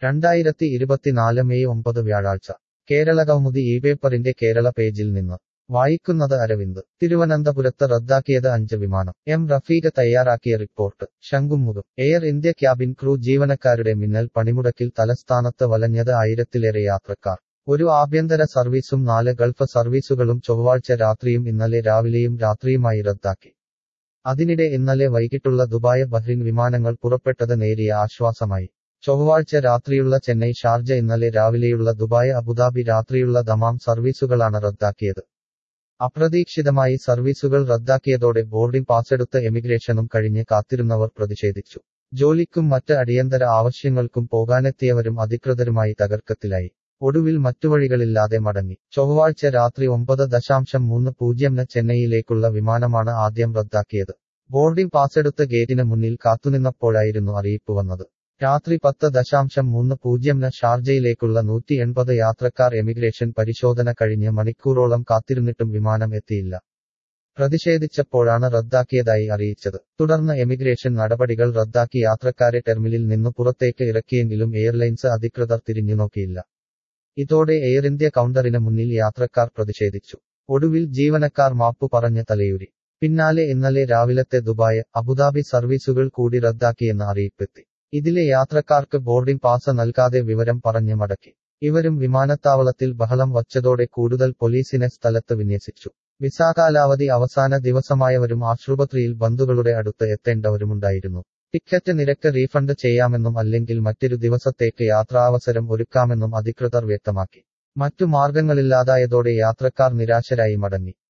രണ്ടായിരത്തി ഇരുപത്തിനാല് മെയ് ഒമ്പത് വ്യാഴാഴ്ച കേരളകൗമുദി ഈ പേപ്പറിന്റെ കേരള പേജിൽ നിന്ന് വായിക്കുന്നത് അരവിന്ദ് തിരുവനന്തപുരത്ത് റദ്ദാക്കിയത് അഞ്ച് വിമാനം എം റഫീഖ് തയ്യാറാക്കിയ report Shanghumukham Air India cabin crew ജീവനക്കാരുടെ മിന്നൽ പണിമുടക്കിൽ തലസ്ഥാനത്ത് വലഞ്ഞത് ആയിരത്തിലേറെ യാത്രക്കാർ ഒരു ആഭ്യന്തര സർവീസും നാല് ഗൾഫ് സർവീസുകളും ചൊവ്വാഴ്ച രാത്രിയും ഇന്നലെ രാവിലെയും രാത്രിയുമായി റദ്ദാക്കി അതിനിടെ ഇന്നലെ വൈകിട്ടുള്ള ദുബായ് ബഹ്റിൻ വിമാനങ്ങൾ പുറപ്പെട്ടത് നേരിയ ആശ്വാസമായി ചൊവ്വാഴ്ച രാത്രിയുള്ള ചെന്നൈ ഷാർജ ഇന്നലെ രാവിലെയുള്ള ദുബായ് അബുദാബി രാത്രിയുള്ള ദമാം സർവീസുകളാണ് റദ്ദാക്കിയത് അപ്രതീക്ഷിതമായി സർവീസുകൾ റദ്ദാക്കിയതോടെ ബോർഡിംഗ് പാസെടുത്ത് എമിഗ്രേഷനും കഴിഞ്ഞ് കാത്തിരുന്നവർ പ്രതിഷേധിച്ചു ജോലിക്കും മറ്റ് അടിയന്തര ആവശ്യങ്ങൾക്കും പോകാനെത്തിയവരും അധികൃതരുമായി തകർക്കത്തിലായി ഒടുവിൽ മറ്റു വഴികളില്ലാതെ മടങ്ങി ചൊവ്വാഴ്ച രാത്രി ഒമ്പത് ദശാംശം മൂന്ന് പൂജ്യംന് ചെന്നൈയിലേക്കുള്ള വിമാനമാണ് ആദ്യം റദ്ദാക്കിയത് ബോർഡിംഗ് പാസെടുത്ത് ഗേറ്റിന് മുന്നിൽ കാത്തുനിന്നപ്പോഴായിരുന്നു അറിയിപ്പ് വന്നത് രാത്രി പത്ത് ദശാംശം മൂന്ന് പൂജ്യംന് ഷാർജയിലേക്കുള്ള നൂറ്റി എൺപത് യാത്രക്കാർ എമിഗ്രേഷൻ പരിശോധന കഴിഞ്ഞ് മണിക്കൂറോളം കാത്തിരുന്നിട്ടും വിമാനം എത്തിയില്ല പ്രതിഷേധിച്ചപ്പോഴാണ് റദ്ദാക്കിയതായി അറിയിച്ചത് തുടർന്ന് എമിഗ്രേഷൻ നടപടികൾ റദ്ദാക്കി യാത്രക്കാരെ ടെർമിനിൽ നിന്ന് പുറത്തേക്ക് ഇറക്കിയെങ്കിലും എയർലൈൻസ് അധികൃതർ തിരിഞ്ഞുനോക്കിയില്ല ഇതോടെ എയർ ഇന്ത്യ കൗണ്ടറിന് മുന്നിൽ യാത്രക്കാർ പ്രതിഷേധിച്ചു ഒടുവിൽ ജീവനക്കാർ മാപ്പു പറഞ്ഞ് തലയൂരി പിന്നാലെ ഇന്നലെ രാവിലത്തെ ദുബായ് അബുദാബി സർവീസുകൾ കൂടി റദ്ദാക്കിയെന്ന് അറിയിപ്പെത്തി ഇതിലെ യാത്രക്കാർക്ക് ബോർഡിംഗ് പാസ് നൽകാതെ വിവരം പറഞ്ഞ് മടക്കി ഇവരും വിമാനത്താവളത്തിൽ ബഹളം വച്ചതോടെ കൂടുതൽ പോലീസിനെ സ്ഥലത്ത് വിന്യസിച്ചു വിസാ കാലാവധി അവസാന ദിവസമായവരും ആശുപത്രിയിൽ ബന്ധുക്കളുടെ അടുത്ത് എത്തേണ്ടവരുമുണ്ടായിരുന്നു ടിക്കറ്റ് നിരക്ക് റീഫണ്ട് ചെയ്യാമെന്നും അല്ലെങ്കിൽ മറ്റൊരു ദിവസത്തേക്ക് യാത്രാവസരം ഒരുക്കാമെന്നും അധികൃതർ വ്യക്തമാക്കി മറ്റു മാർഗങ്ങളില്ലാതായതോടെ യാത്രക്കാർ നിരാശരായി മടങ്ങി